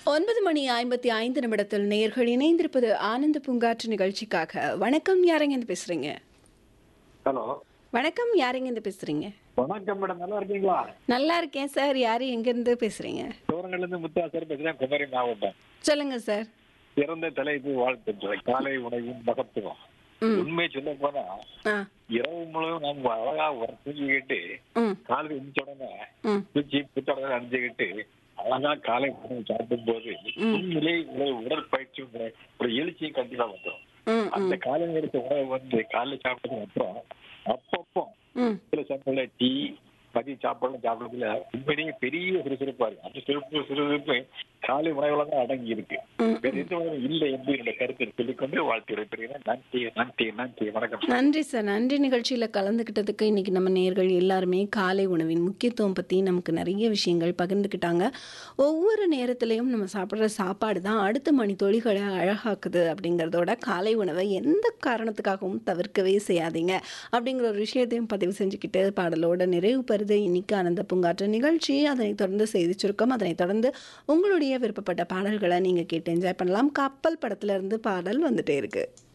ஒன்பது மணி ஐம்பத்தி ஐந்து நிமிடத்தில் நேர்கள் இணைந்திருப்பது ஆனந்த பூங்காற்று நிகழ்ச்சிக்காக வணக்கம் யாருங்க இருந்து பேசுறீங்க ஹலோ வணக்கம் யாருங்க இருந்து பேசுறீங்க வணக்கம் மேடம் நல்லா இருக்கீங்களா நல்லா இருக்கேன் சார் யாரு எங்க இருந்து பேசுறீங்க தூரங்கள்ல இருந்து முத்தாசர் பேசுறேன் குமரி மாவட்டம் சொல்லுங்க சார் பிறந்த தலைப்பு வாழ்த்துக்கள் காலை உணவின் மகத்துவம் ம் உண்மை சொல்ல போனா ஆ இரவு முழுவதும் நம்ம அழகா ஒரு தூங்கிக்கிட்டு ம் காலையில் எழுந்த உடனே ம் தூக்கி புத்தடவை அணிஞ்சுக்கிட்டு அழகா காலை உணவு சாப்பிடும் போது உண்மையிலே ஒரு உடற்பயிற்சி ஒரு- ஒரு எழுச்சியும் கண்டிப்பா வந்துடும் ம் அந்த காலை நேரத்து உணவு வந்து காலைல சாப்பிட்டதுக்கு அப்புறம் அப்பப்போ ம் சில சமயங்கள டீ மதிய சாப்பாடு சாப்பிடுறதுல உண்மையிலேயே பெரிய சுறுசுறுப்பா இருக்கு அந்த சுறுசுறுப்பு சுறுசுறுப்பு காலை உணவுல தான் அடங்கி இருக்கு ம் வேற எந்த உணவும் இல்லை என்று என்னுடைய கருத்தை சொல்லிக்கொண்டு வாழ்த்து விடைபெறுகிறேன் நன்றி நன்றி நன்றி வணக்கம் நன்றி சார் நன்றி நிகழ்ச்சியில் கலந்துக்கிட்டதுக்கு இன்னைக்கு நம்ம நேர்கள் எல்லாருமே காலை உணவின் முக்கியத்துவம் பற்றி நமக்கு நிறைய விஷயங்கள் பகிர்ந்துக்கிட்டாங்க ஒவ்வொரு நேரத்துலையும் நம்ம சாப்பிட்ற சாப்பாடு தான் அடுத்த மணி தொழில்களை அழகாக்குது அப்படிங்கிறதோட காலை உணவை எந்த காரணத்துக்காகவும் தவிர்க்கவே செய்யாதீங்க அப்படிங்கிற ஒரு விஷயத்தையும் பதிவு செஞ்சுக்கிட்டு பாடலோட நிறைவு பெறுது இன்னைக்கு ஆனந்த பூங்காற்று நிகழ்ச்சி அதனைத் தொடர்ந்து செய்தி சுருக்கம் அதனைத் தொடர்ந்து உங்களுடைய விருப்பப்பட்ட பாடல்களை நீங்கள் கேட்டு என்ஜாய் பண்ணலாம் கப்பல் படத்துல இருந்து பாடல் வந்துட்டே இருக்கு